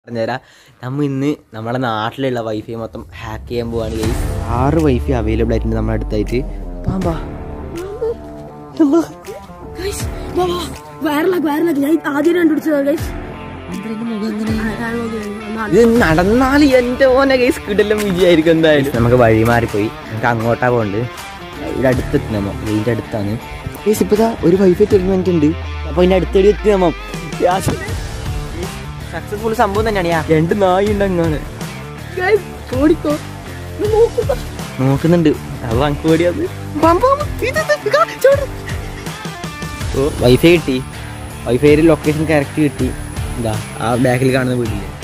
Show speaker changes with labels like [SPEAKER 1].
[SPEAKER 1] പറഞ്ഞുതരാം നമ്മൾ ഇന്ന് നമ്മുടെ നാട്ടിലുള്ള വൈഫൈ മൊത്തം ഹാക്ക് ചെയ്യാൻ പോവാണ് ഗൈസ് ആറ് വൈഫൈ അവൈലബിൾ ആയിട്ടുണ്ട് നമ്മുടെ അടുത്തായിട്ട് പാമ്പാ
[SPEAKER 2] വയറിലാക്ക് വയറിലാക്ക് ഞാൻ ആദ്യം കണ്ടുപിടിച്ചതാ ഗൈസ്
[SPEAKER 1] ഇത് നടന്നാൽ എന്റെ മോനെ ഗൈസ് കിടലും വിജയായിരിക്കും എന്തായാലും നമുക്ക് വഴി മാറിപ്പോയി നമുക്ക് അങ്ങോട്ടാ പോകണ്ട് ഇവിടെ അടുത്തെത്തി നമ്മ ഇതിന്റെ അടുത്താണ് ഗൈസ് ഇപ്പൊ ദാ ഒരു വൈഫൈ തീർന്നിട്ടുണ്ട് അപ്പൊ അതിന്റെ അടുത്തേടി എത്തി നമ്മ സക്സസ്ഫുൾ സംഭവം തന്നെയാണ് യാ. രണ്ട് നായി ഉണ്ട് അങ്ങനെ
[SPEAKER 2] ഓടിക്കോ നോക്കുക
[SPEAKER 1] നോക്കുന്നുണ്ട് അത് നമുക്ക് പേടിയത് ഓ വൈഫൈ കിട്ടി വൈഫൈയിൽ ലൊക്കേഷൻ കറക്റ്റ് കിട്ടി എന്താ ആ ബാക്കിൽ കാണുന്ന വീട്ടില്